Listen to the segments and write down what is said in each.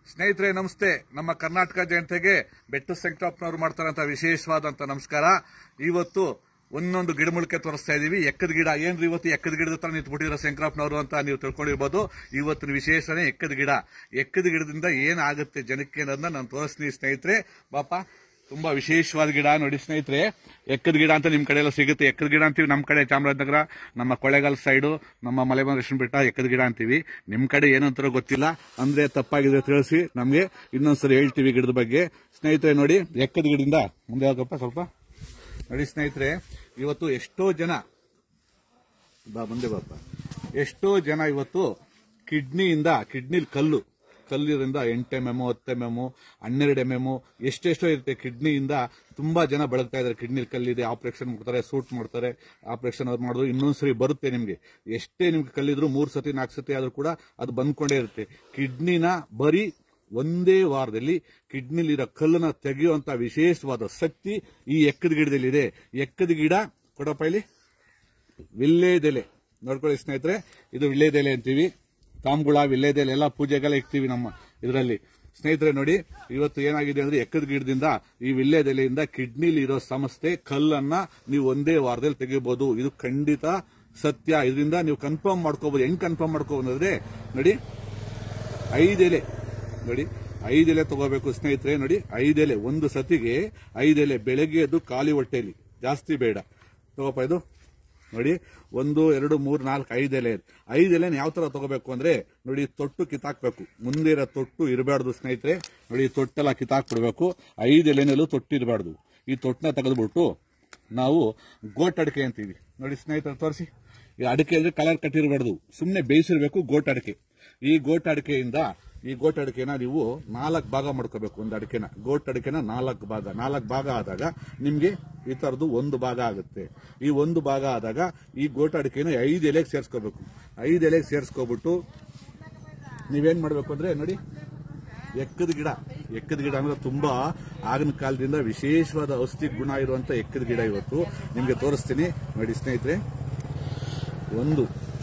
ಸ್ನೇಹಿತರೆ ನಮಸ್ತೆ ನಮ್ಮ ಕರ್ನಾಟಕ ಜನತೆಗೆ ಬೆಟ್ಟ ಸಂಕಟಪ್ಪನವರು ಮಾಡ್ತಾರಂತ ವಿಶೇಷವಾದಂತ ನಮಸ್ಕಾರ ಇವತ್ತು ಒಂದೊಂದು ಗಿಡಮೂಲಿಕೆ ತೋರಿಸ್ತಾ ಇದೀವಿ ಎಕ್ಕದ ಗಿಡ ಏನ್ರಿ ಇವತ್ತು ಎಕ್ಕದ ಗಿಡದ ಹತ್ರ ನಿಂತ್ಬಿಟ್ಟಿರೋ ಶಂಕರಪ್ಪನವರು ಅಂತ ನೀವು ತಿಳ್ಕೊಂಡಿರ್ಬೋದು ಇವತ್ತಿನ ವಿಶೇಷನೇ ಎಕ್ಕದ ಗಿಡ ಎಕ್ಕದ ಗಿಡದಿಂದ ಏನಾಗುತ್ತೆ ಜನಕ್ಕೆ ಅನ್ನೋದನ್ನ ನಾನು ತೋರಿಸ್ತೀನಿ ಸ್ನೇಹಿತರೆ ಪಾಪ ತುಂಬಾ ವಿಶೇಷವಾದ ಗಿಡ ನೋಡಿ ಸ್ನೇಹಿತರೆ ಎಕ್ಕದ ಗಿಡ ಅಂತ ನಿಮ್ ಕಡೆ ಎಲ್ಲ ಸಿಗುತ್ತೆ ಎಕ್ಕದ ಗಿಡ ಅಂತೀವಿ ನಮ್ಮ ಕಡೆ ಚಾಮರಾಜನಗರ ನಮ್ಮ ಕೊಳ್ಳೇಗಾಲ ಸೈಡು ನಮ್ಮ ಮಲೆಮಹದೇಶ್ವರ ಬೆಟ್ಟ ಎಕ್ಕದ ಗಿಡ ಅಂತೀವಿ ನಿಮ್ ಕಡೆ ಏನಂತಾರೋ ಗೊತ್ತಿಲ್ಲ ಅಂದ್ರೆ ತಪ್ಪಾಗಿದೆ ತಿಳಿಸಿ ನಮ್ಗೆ ಇನ್ನೊಂದ್ಸರಿ ಹೇಳ್ತೀವಿ ಗಿಡದ ಬಗ್ಗೆ ಸ್ನೇಹಿತರೆ ನೋಡಿ ಎಕ್ಕದ ಗಿಡದಿಂದ ಮುಂದೆ ಹೋಗಪ್ಪ ಸ್ವಲ್ಪ ನೋಡಿ ಸ್ನೇಹಿತರೆ ಇವತ್ತು ಎಷ್ಟೋ ಜನ ಬಾ ಮುಂದೆ ಬಾಪ ಎಷ್ಟೋ ಜನ ಇವತ್ತು ಕಿಡ್ನಿಯಿಂದ ಕಿಡ್ನಿಲ್ ಕಲ್ಲು ಕಲ್ಲಿರಿಂದ ಎಂಟು ಎಮ್ ಎಮ್ ಹತ್ತು ಎಮ್ ಎಮ್ ಹನ್ನೆರಡು ಎಮ್ ಎಮ್ ಎಷ್ಟೆಷ್ಟೋ ಇರುತ್ತೆ ಕಿಡ್ನಿಯಿಂದ ತುಂಬಾ ಜನ ಬಳಗ್ತಾ ಇದ್ದಾರೆ ಕಿಡ್ನಿಲ್ ಕಲ್ಲಿದೆ ಆಪರೇಷನ್ ಮಾಡ್ತಾರೆ ಸೂಟ್ ಮಾಡ್ತಾರೆ ಆಪರೇಷನ್ ಅವ್ರು ಮಾಡಿದ್ರು ಇನ್ನೊಂದ್ಸರಿ ಬರುತ್ತೆ ನಿಮ್ಗೆ ಎಷ್ಟೇ ನಿಮ್ಗೆ ಕಲ್ಲಿದ್ರು ಮೂರ್ ಸತಿ ನಾಲ್ಕು ಸತಿ ಆದ್ರೂ ಕೂಡ ಅದು ಬಂದ್ಕೊಂಡೇ ಇರುತ್ತೆ ಕಿಡ್ನಿನ ಬರೀ ಒಂದೇ ವಾರದಲ್ಲಿ ಕಿಡ್ನಿಲಿರೋ ಕಲ್ಲನ್ನ ತೆಗೆಯುವಂತ ವಿಶೇಷವಾದ ಶಕ್ತಿ ಈ ಎಕ್ಕದ ಗಿಡದಲ್ಲಿದೆ ಎಕ್ಕದ ಗಿಡ ಕೊಡಪ್ಪ ಇಲ್ಲಿ ವಿಲ್ಲೇದೆಲೆ ನೋಡ್ಕೊಳ್ಳಿ ಸ್ನೇಹಿತರೆ ಇದು ವಿಲ್ಲೇದೆಲೆ ಅಂತೀವಿ ತಾಮ್ಗುಳ ವಿಲ್ಲೇದೆಲೆ ಎಲ್ಲ ಪೂಜೆಗೆಲ್ಲ ಇಕ್ತೀವಿ ನಮ್ಮ ಇದರಲ್ಲಿ ಸ್ನೇಹಿತರೆ ನೋಡಿ ಇವತ್ತು ಏನಾಗಿದೆ ಅಂದ್ರೆ ಎಕ್ಕದ ಗಿಡದಿಂದ ಈ ವಿಲ್ಲೇದೆಲೆಯಿಂದ ಕಿಡ್ನಿಲಿ ಇರೋ ಸಮಸ್ಯೆ ಕಲ್ಲನ್ನ ನೀವು ಒಂದೇ ವಾರದಲ್ಲಿ ತೆಗಿಬಹುದು ಇದು ಖಂಡಿತ ಸತ್ಯ ಇದರಿಂದ ನೀವು ಕನ್ಫರ್ಮ್ ಮಾಡ್ಕೋಬಹುದು ಹೆಂಗ್ ಕನ್ಫರ್ಮ್ ಮಾಡ್ಕೋಬಹುದು ಅಂದ್ರೆ ನೋಡಿ ಐದೆಲೆ ನೋಡಿ ಐದೆಲೆ ತಗೋಬೇಕು ಸ್ನೇಹಿತರೆ ನೋಡಿ ಐದೆಲೆ ಒಂದು ಸತಿಗೆ ಐದೆಲೆ ಬೆಳಗ್ಗೆ ಎದ್ದು ಖಾಲಿ ಹೊಟ್ಟೆಲಿ ಜಾಸ್ತಿ ಬೇಡ ತಗೋಪ ಇದು ನೋಡಿ ಒಂದು ಎರಡು ಮೂರು ನಾಲ್ಕು ಐದೆಲೆ ಐದೆಲೆ ಯಾವ ತರ ತಗೋಬೇಕು ಅಂದ್ರೆ ನೋಡಿ ತೊಟ್ಟು ಕಿತ್ತಾಕ್ಬೇಕು ಮುಂದೆ ಇರೋ ತೊಟ್ಟು ಇರಬಾರ್ದು ಸ್ನೇಹಿತರೆ ನೋಡಿ ಈ ತೊಟ್ಟೆಲ್ಲ ಕಿತ್ತಾಕ್ಬಿಡ್ಬೇಕು ಐದೆಲೆನಲ್ಲೂ ತೊಟ್ಟು ಇರಬಾರ್ದು ಈ ತೊಟ್ಟನ್ನ ತೆಗೆದ್ಬಿಟ್ಟು ನಾವು ಗೋಟ್ ಅಡಿಕೆ ಅಂತೀವಿ ನೋಡಿ ಸ್ನೇಹಿತರೆ ತೋರಿಸಿ ಈ ಅಡಿಕೆ ಅಂದ್ರೆ ಕಲರ್ ಕಟ್ಟಿರಬಾರ್ದು ಸುಮ್ಮನೆ ಬೇಯಿಸಿರ್ಬೇಕು ಗೋಟ್ ಅಡಿಕೆ ಈ ಗೋಟ್ ಅಡಿಕೆಯಿಂದ ಈ ಗೋಟ್ ಅಡಿಕೆನ ನೀವು ನಾಲ್ಕು ಭಾಗ ಮಾಡ್ಕೋಬೇಕು ಒಂದು ಅಡಿಕೆನ ಗೋಟ್ ಅಡಿಕೆನ ನಾಲ್ಕು ಭಾಗ ನಾಲ್ಕು ಭಾಗ ಆದಾಗ ನಿಮ್ಗೆ ಈ ತರದ್ದು ಒಂದು ಭಾಗ ಆಗುತ್ತೆ ಈ ಒಂದು ಭಾಗ ಆದಾಗ ಈ ಗೋಟ್ ಅಡಿಕೆನ ಐದು ಎಲೆಗೆ ಸೇರಿಸ್ಕೋಬೇಕು ಐದು ಎಲೆಗೆ ಸೇರಿಸ್ಕೊಬಿಟ್ಟು ನೀವೇನ್ ಮಾಡ್ಬೇಕು ಅಂದ್ರೆ ನೋಡಿ ಎಕ್ಕದ ಗಿಡ ಎಕ್ಕದ ಗಿಡ ಅಂದ್ರೆ ತುಂಬಾ ಆಗಿನ ಕಾಲದಿಂದ ವಿಶೇಷವಾದ ಔಷಧಿ ಗುಣ ಇರುವಂತ ಎಕ್ಕದ ಗಿಡ ಇವತ್ತು ನಿಮ್ಗೆ ತೋರಿಸ್ತೀನಿ ನೋಡಿ ಸ್ನೇಹಿತರೆ ಒಂದು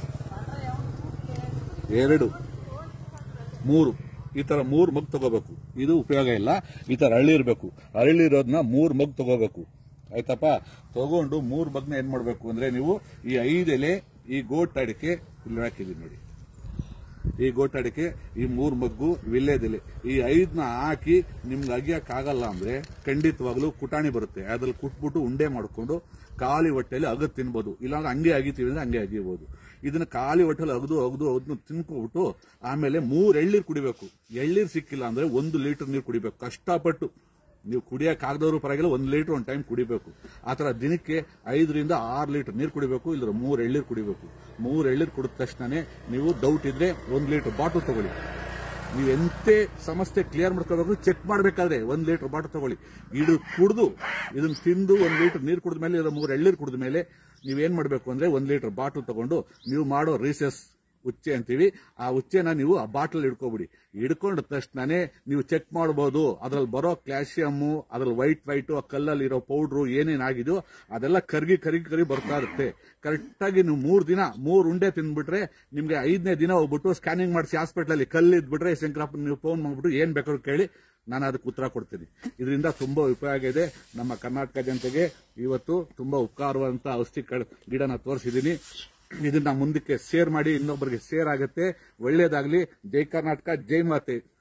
ಎರಡು ಮೂರು ಈ ತರ ಮೂರ್ ಮಗ್ ತಗೋಬೇಕು ಇದು ಉಪಯೋಗ ಇಲ್ಲ ಈ ತರ ಹಳ್ಳಿ ಇರಬೇಕು ಹಳ್ಳಿ ಇರೋದನ್ನ ಮೂರ್ ಮಗ್ ತಗೋಬೇಕು ಆಯ್ತಪ್ಪ ತಗೊಂಡು ಮೂರ್ ಮಗ್ನ ಏನ್ ಮಾಡ್ಬೇಕು ಅಂದ್ರೆ ನೀವು ಈ ಐದು ಎಲೆ ಈ ಗೋಟ್ ಅಡಿಕೆ ಇಲ್ಲಿ ಹಾಕಿದೀನಿ ನೋಡಿ ಈ ಗೋಟ್ ಅಡಿಕೆ ಈ ಮೂರ್ ಮಗ್ಗು ವಿಲ್ಲೇದೆಲೆ ಈ ಐದನ್ನ ಹಾಕಿ ನಿಮ್ಗೆ ಅಗಿಯಕ್ ಆಗಲ್ಲ ಅಂದ್ರೆ ಖಂಡಿತವಾಗ್ಲೂ ಕುಟಾಣಿ ಬರುತ್ತೆ ಅದ್ರಲ್ಲಿ ಕುಟ್ಬಿಟ್ಟು ಉಂಡೆ ಮಾಡ್ಕೊಂಡು ಖಾಲಿ ಹೊಟ್ಟೆಲಿ ಅಗದ್ ತಿನ್ಬೋದು ಇಲ್ಲಾಂದ್ರೆ ಹಂಗೆ ಅಗಿತೀವಿ ಅಂದ್ರೆ ಹಂಗೆ ಅಗಿಬಹುದು ಇದನ್ನ ಖಾಲಿ ಹೊಟ್ಟೆಲಿ ಅಗದು ಅಗದು ಅದನ್ನ ತಿನ್ಕೊಬಿಟ್ಟು ಆಮೇಲೆ ಮೂರ್ ಎಳ್ಳೀರ್ ಕುಡಿಬೇಕು ಎಳ್ಳೀರ್ ಸಿಕ್ಕಿಲ್ಲ ಅಂದ್ರೆ ಒಂದು ಲೀಟರ್ ನೀರು ಕುಡಿಬೇಕು ಕಷ್ಟಪಟ್ಟು ನೀವು ಕುಡಿಯಕ್ ಆಗದವ್ರು ಪರವಾಗಿಲ್ಲ ಒಂದ್ ಲೀಟರ್ ಒಂದ್ ಟೈಮ್ ಕುಡಿಬೇಕು ಆತರ ದಿನಕ್ಕೆ ಐದರಿಂದ ಆರು ಲೀಟರ್ ನೀರು ಕುಡಿಬೇಕು ಇಲ್ಲ ಮೂರ್ ಎಳ್ಳೀರ್ ಕುಡಿಬೇಕು ಮೂರ್ ಎಳ್ಳೀರ್ ಕುಡಿದ ತಕ್ಷಣನೇ ನೀವು ಡೌಟ್ ಇದ್ರೆ ಒಂದ್ ಲೀಟರ್ ಬಾಟಲ್ ತಗೊಳ್ಳಿ ನೀವು ಎಂತೆ ಸಮಸ್ಯೆ ಕ್ಲಿಯರ್ ಮಾಡ್ಕೋಬೇಕು ಚೆಕ್ ಮಾಡ್ಬೇಕಾದ್ರೆ ಒಂದ್ ಲೀಟರ್ ಬಾಟಲ್ ತಗೊಳ್ಳಿ ಇದು ಕುಡಿದು ಇದನ್ನ ತಿಂದು ಒಂದ್ ಲೀಟರ್ ನೀರು ಕುಡಿದ ಮೇಲೆ ಇಲ್ಲ ಮೂರ್ ಎಳ್ಳೀರ್ ಕುಡಿದ ಮೇಲೆ ನೀವೇನ್ ಮಾಡ್ಬೇಕು ಅಂದ್ರೆ ಒಂದ್ ಲೀಟರ್ ಬಾಟಲ್ ತಗೊಂಡು ನೀವು ಮಾಡೋ ರೀಸೆಸ್ ಉಚ್ಚೆ ಅಂತೀವಿ ಆ ಉಚ್ಚೆನ ನೀವು ಆ ಬಾಟಲ್ ಹಿಡ್ಕೊಬಿಡಿ ಹಿಡ್ಕೊಂಡ ತಕ್ಷಣನೇ ನೀವು ಚೆಕ್ ಮಾಡಬಹುದು ಅದ್ರಲ್ಲಿ ಬರೋ ಕ್ಯಾಲ್ಸಿಯಮ್ಮು ಅದ್ರಲ್ಲಿ ವೈಟ್ ವೈಟ್ ಆ ಕಲ್ಲಲ್ಲಿ ಇರೋ ಪೌಡ್ರು ಏನೇನಾಗಿದೆಯೋ ಅದೆಲ್ಲ ಕರ್ಗಿ ಕರ್ಗಿ ಕರಿ ಬರ್ತಾ ಇರುತ್ತೆ ಕರೆಕ್ಟಾಗಿ ನೀವು ಮೂರ್ ದಿನ ಮೂರ್ ಉಂಡೆ ತಿಂದ್ಬಿಟ್ರೆ ನಿಮ್ಗೆ ಐದನೇ ದಿನ ಹೋಗ್ಬಿಟ್ಟು ಸ್ಕ್ಯಾನಿಂಗ್ ಮಾಡಿಸಿ ಹಾಸ್ಪಿಟಲ್ ಕಲ್ಲು ಇದ್ಬಿಟ್ರೆ ಶಂಕರಪ್ಪ ನೀವು ಫೋನ್ ಮಾಡ್ಬಿಟ್ಟು ಏನ್ ಬೇಕಾದ್ರೂ ಕೇಳಿ ನಾನು ಅದಕ್ಕೆ ಉತ್ತರ ಕೊಡ್ತೀನಿ ಇದರಿಂದ ತುಂಬಾ ಉಪಯೋಗ ಇದೆ ನಮ್ಮ ಕರ್ನಾಟಕ ಜನತೆಗೆ ಇವತ್ತು ತುಂಬಾ ಉಪಕಾರವಂತ ಔಷಧಿ ಗಿಡನ ತೋರಿಸಿದ್ದೀನಿ ಇದನ್ನ ಮುಂದಕ್ಕೆ ಶೇರ್ ಮಾಡಿ ಇನ್ನೊಬ್ಬರಿಗೆ ಶೇರ್ ಆಗುತ್ತೆ ಒಳ್ಳೇದಾಗ್ಲಿ ಜೈ ಕರ್ನಾಟಕ ಜೈ ಮಾತೆ